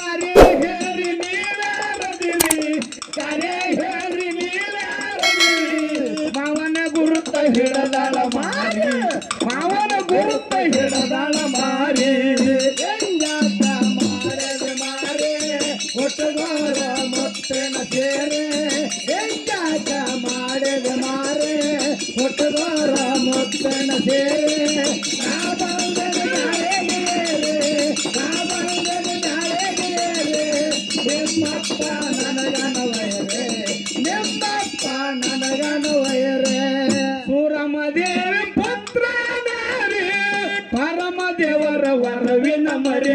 ಕಾರ್ಯ ಹೇಳಿ ನೀವ್ಯಾರದಿರಿ ಕಾರ್ಯ ಹೇಳಿ ನೀವ್ಯಾರದಿರಿ ಮಾವನ ಗುರುತ ಹಿಡದಾಳ ಮಾರಿ ಮಾವನ ಗುರುತ ಹಿಡದಾಳ ಮಾರಿ ಹೆಂಗಾಟ ಮಾಡದ ಮಾರೆ ಒಟ್ಟಗೋರ ಮುತ್ತನ ಸೇರೆ ಹೆಂಗಾಟ ಮಾಡದ ಮಾರೆ ಒಟ್ಟಗೋರ ಮುತ್ತನ ಸೇರೆ ನಾ ಬಂದದ ನಾಳೆಗೆ ನಾ ಬಂದದ ನಾಳೆಗೆ ನಿಮ್ಮಪ್ಪ ನನಗನವಯರೆ ನಿಮ್ಮಪ್ಪ ನನಗನವಯರೆ ಸೂರಮದೇವಿ ಪುತ್ರ ನಾರಿ ಪರಮ ದೇವರ ವರವಿನ ಮರೆ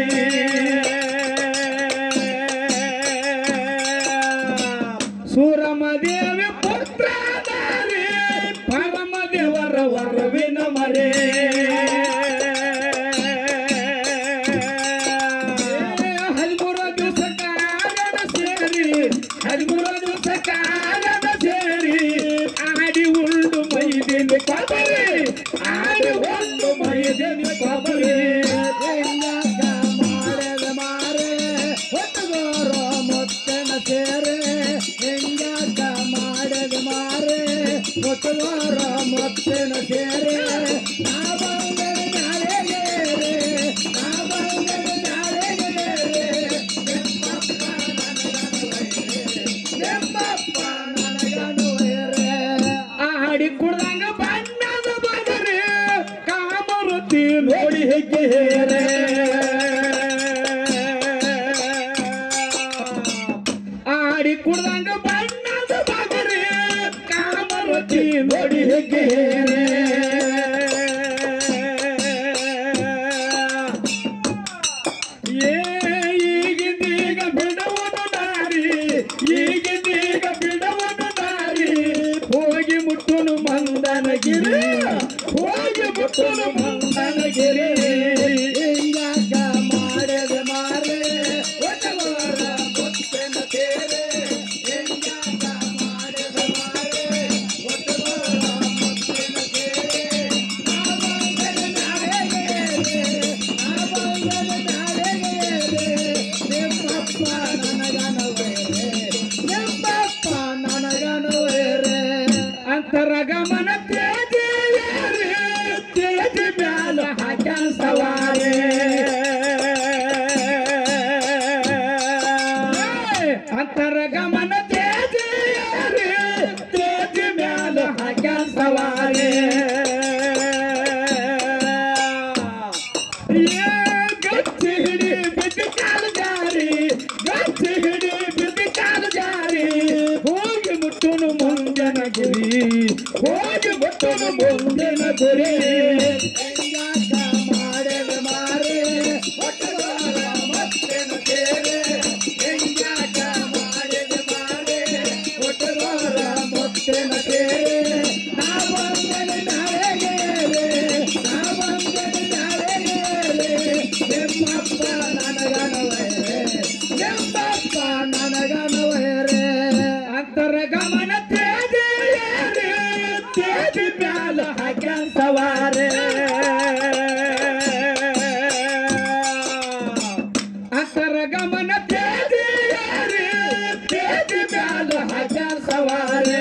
ಸೂರಮದೇವಿ ಪುತ್ರ ನಾರಿ ಪರಮ ದೇವರ ವರವಿನ ಮರೆ ಹದಿಮೂರು ದಿವಸ ಕಾರಣ ಸೇರಿ ಹದಿಮೂರು ದಿವಸ ಕಾರಣ ಸೇರಿ ಆಡಿ ಉಂಡು ಮೈದಿನ ಕೊಬರಿ ಆಡಿ ಉಂಡು ಮೈದಿನ ಕೊಬರಿ ಹೆಂಗಾಟ ಮಾಡದ ಮಾರೆ ಒಟ್ಟಗೋರ ಮುತ್ತನ ಸೇರೆ ಹೆಂಗಾಟ ಮಾಡದ ಮಾರೆ ಒಟ್ಟಗೋರ ಮುತ್ತನ ಸೇರೆ ನಾ ಬಂದದ ನಾಳೆಗೆ ನಾ ಬಂದದ ನಾಳೆಗೆ ನಿಮ್ಮಪ್ಪ ನಿಮ್ಮಪ್ಪ ನನಗನುವರೆ ಆಡಿ ಕುಡ್ದಂಗ ಬಣ್ಣದ ಬದರಿ ಕಾಮರುತಿ ನೋಡಿ ಹೆಜ್ಜೆ ಹೇರೆ ಆಡಿ ಕುಡ್ದಂಗ ಬಣ್ಣದ ಬದರಿ ಕಾಮರುತಿ ನೋಡಿ ಹೆಜ್ಜೆ ಹೇರೆ ಏ ಈಗಿದೀಗ ಬಿಡುವುದು ದಾರಿ ಈಗಿದೀಗ ಬಿಡುವುದು ದಾರಿ ಹೋಗಿ ಮುಟ್ಟುನು ಮಂದನಗಿರಿ ಹೋಗಿ ಮುಟ್ಟುನು ಮಂದನಗಿರಿ ಹಿಂಗಾಕ ಮಾಡದ ಮಾರೆ ಒಟ್ಟಗೋರ ಮುತ್ತನ ಸೇರೆ ಹಿಂಗಾಕ ಮಾಡದ ಮಾರೆ ಒಟ್ಟಗೋರ ಮುತ್ತನ ಸೇರೆ ನಾ ಬಂದದ ನಾಳೆಗೆ ನಾ ಬಂದದ ನಾಳೆಗೆ ನಿಮ್ಮಪ್ಪ ನನಗನವರೆ ನಿಮ್ಮಪ್ಪ ನನಗನವರೆ ಅಂತರಗಮನ ತೇಜೇರಿ ತೇಜ ಮ್ಯಾಲ ಹಾಕ್ಯಾನ ಸವಾರೆ ಅಂತರಗಮನ ತೇಜೇರಿ ತೇಜ ಮ್ಯಾಲ ಹಾಕ್ಯಾನ ಸವಾರೆ ಏ ಗಚ್ಚಿ ಹಿಡಿ ಬಿದ್ದ ಕಾಲು ಜಾರಿ ಗಚ್ಚಿ ಹಿಡಿ ಬಿದ್ದ ಕಾಲು ಜಾರಿ ಹೋಗಿ ಮುಟ್ಟುನು ಮುಂದಿನ ಗುರಿ ಹೋಗಿ ಮುಟ್ಟುನು ಮುಂದಿನ ಗುರಿ ಹೆಂಗಾಕ ಮಾಡದ ಮಾರೆ ಒಟ್ಟಗೋರ ಮುತ್ತನ ಸೇರೆ ಹೆಂಗಾಕ ಮಾಡದ ಮಾರೆ ಒಟ್ಟಗೋರ ಮುತ್ತನ ಸೇರೆ ನಾ ಬಂದದ ನಾಳೆಗೆ ನಾ ಬಂದದ ನಾಳೆಗೆ ನಿಮ್ಮಪ್ಪ ನನಗನವರೆ ನಿಮ್ಮಪ್ಪ ನನಗನವರೆ ಅಂತರ ಗಮನ ತೇಜೇರಿ ತೇಜ ಮ್ಯಾಲ ಹಾಕ್ಯಾನ ಸವಾರೆ ಅಂತರ ಗಮನ ತೇಜೇರಿ ತೇಜ ಮ್ಯಾಲ ಹಾಕ್ಯಾನ ಸವಾರೆ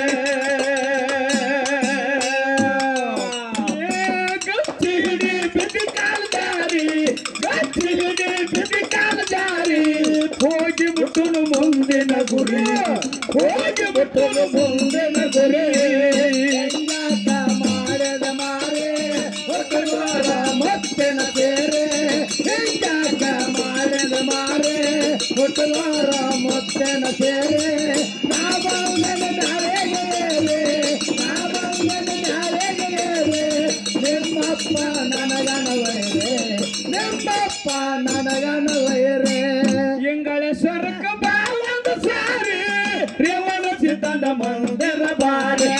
ಏ ಗಚ್ಚಿ ಹಿಡಿ ಬಿದ್ದ ಕಾಲು ಜಾರಿ ಗಚ್ಚಿ ಹಿಡಿ ಬಿದ್ದ ಕಾಲು ಜಾರಿ ಹೋಗಿ ಮುಟ್ಟುನು ಮುಂದಿನ ಗುರಿ ಹೋಗಿ ಮುಟ್ಟುನು ಮುಂದಿನ ಗುರಿ ಹೆಂಗಾಕ ಮಾಡದ ಮಾರೆ ಒಟ್ಟಗೋರ ಮುತ್ತನ ಸೇರೆ ಹೆಂಗಾಕ ಮಾಡದ ಮಾರೆ ಒಟ್ಟಗೋರ ಮುತ್ತನ ಸೇರೆ ನಾ ಬಂದದ ನಾಳೆಗೆ ನಾ ಬಂದದ ನಾಳೆಗೆ ನಿಮ್ಮಪ್ಪ ನನಗನವರೆ ನಿಮ್ಮಪ್ಪ ನನಗನವರೆ ಎಂಗಳ ಸ್ವರ್ಗ ಬಾಲದ ಸಾರಿ ರೇವಣ ಸಿದ್ಧನ ಮಂದಿರ ಬಾರಿ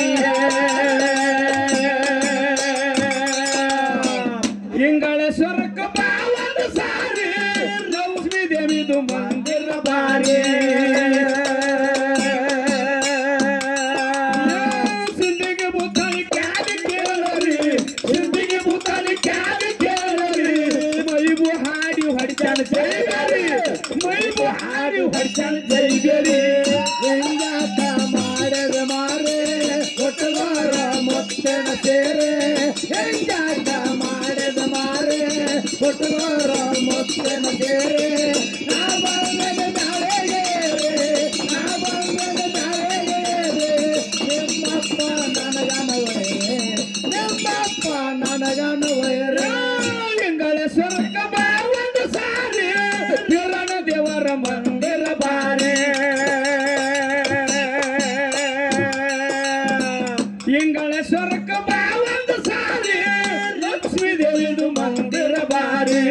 ಎಂಗಳ ಸ್ವರ್ಗ ಬಾಲದ ಸಾರಿ ಲಕ್ಷ್ಮೀ ದೇವಿದು ಮಂದಿರ ಬಾರಿ ಸಿಂಧಿಗೆ ಬುದ್ಧನಿ ಕ್ಯಾದಿ ಕೇಳರಿ ಸಿಂಧಿಗೆ ಬುದ್ಧನಿ ಕ್ಯಾದಿ ಕೇಳರಿ ಮೈಬು ಹಾಡಿ ಹೊಡಿತಾನ ಜೈಗಾರಿ ಮೈ ಹಾಡಿ ಹೊಡ್ಸಲ್ ಜೈಬೇರಿ ಹೆಂಗಾಕ ಮಾಡದ ಮಾರೆ ಒಟ್ಟಗಾರ ಮೊತ್ತನ ಸೇರೆ ಹೆಂಗಾಕ ಮಾಡದ ಮಾರೆ ಒಟ್ಟಗಾರ ಮೊತ್ತನ ಸೇರೆ ನಾ ಬಂದದ ನಾಳೆಗೆ ನಾ ಬಂದದ ನಾಳೆಗೆ ನಿಮ್ಮಪ್ಪ ನನಗನವೇ ನಿಮ್ಮಪ್ಪ ನನಗನವೇ ಎಂಗಳ ಸ್ವರ್ಗ ಬಾ ಒಂದು ಸಾರಿ ದೇವರನ ದೇವರ ಮಂದಿರ ಬಾರೆ ಎಂಗಳ ಸ್ವರ್ಗ ಬಾ ಒಂದು ಸಾರಿ ಲಕ್ಷ್ಮೀ ದೇವಿದು ಮಂದಿರ ಬಾರೆ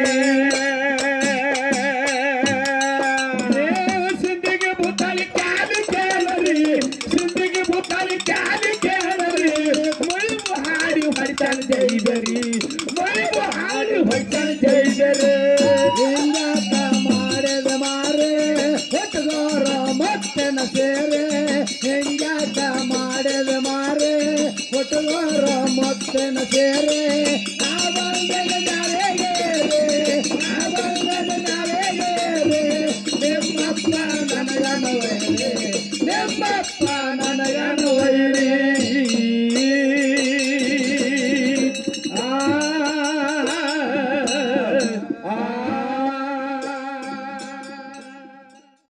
ಸಿದ್ಧಿಗೆ ಭೂತಾಲಿ ಕ್ಯಾಲಿ ಕೇಳರಿ ಸಿದ್ಧಿಗೆ ಭೂತಾಲಿ ಕ್ಯಾಲಿ ಕೇಳರಿ ಮೈಬು ಹಾಡಿ ಹೊಡಿತಾನೆ ಜೈದರಿ ಮೈಬು ಹಾಡಿ ಹೊಡಿತಾನೆ ಜೈದರಿ ಹಿಂಗಾಕ ಮಾಡದ ಮಾರೆ ಹೊಟ್ಟಗೋರ ಮತ್ತನ ಸೇರೆ ಹಿಂಗಾಕ ಮಾಡದ ಮಾರೆ ಹೊಟ್ಟಗೋರ ಮತ್ತನ ಸೇರೆ